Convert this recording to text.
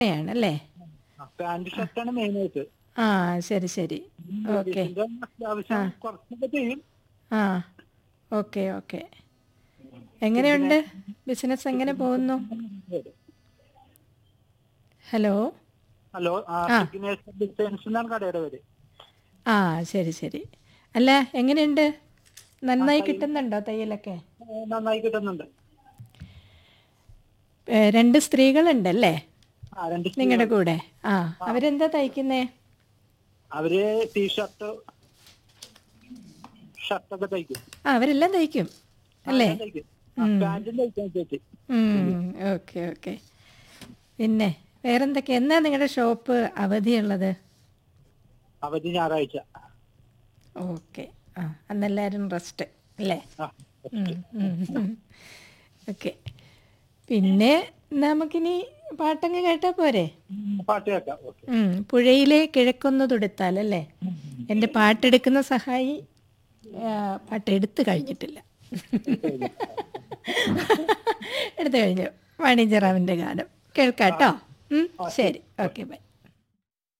ആണല്ലേ pant ഷർട്ടാണ് main ആയിട്ട് ആ ശരി ശരി ഓക്കെ ഇതിന്റെ അത്യാവശ്യം കുറച്ചൊക്കെ ചെയ്യും ആ ഓക്കെ ഓക്കെ എങ്ങനെയുണ്ട് ബിസിനസ് എങ്ങനെ പോകുന്നു ഹലോ ഹലോ സിഗ്നേച്ചർ ഡിസൈൻസ് എന്നാണ് കടയുടെ പേര് ആ ശരി ശരി അല്ല എങ്ങനെയുണ്ട് നന്നായി കിട്ടുന്നുണ്ടോ തയ്യലൊക്കെ ഏ, നന്നായി കിട്ടുന്നുണ്ട് ഏ, രണ്ട് സ്ത്രീകളുണ്ടല്ലേ ആ രണ്ട് നിങ്ങളുടെ കൂടെ ആ അവരെന്താ തയ്ക്കുന്നേ അവര് ടീഷർട്ട് ഷർട്ടൊക്കെ തയ്ക്കും ആ അവരെല്ലാം തയ്ക്കും അല്ലേ തയ്ക്കും പാന്റും തയ്ക്കാൻ ചേച്ചി ഓക്കെ ഓക്കെ പിന്നെ വേറെന്തൊക്കെ എന്നാ നിങ്ങളുടെ ഷോപ്പ് അവധിയുള്ളത് അവധി ഞായറാഴ്ച ഓക്കെ ആ അന്നെല്ലാവരും റെസ്റ്റ് അല്ലേ ആ ഓക്കെ പിന്നെ നമുക്കിനി പാട്ടങ്ങ് കേട്ടാൽ പോരെ ഉം, പാട്ട് കേൾക്കാം ഓക്കെ ഉം, പുഴയിലെ കിഴക്കൊന്നു തൊടുത്താൽ അല്ലേ എൻ്റെ പാട്ടെടുക്കുന്ന സഹായി ആ, പാട്ട് എടുത്തു കഴിഞ്ഞിട്ടില്ല എടുത്തു കഴിഞ്ഞു വാണിജ്യറാമിൻ്റെ ഗാനം കേൾക്കാട്ടോ ഉം, ശരി ഓക്കെ ബൈ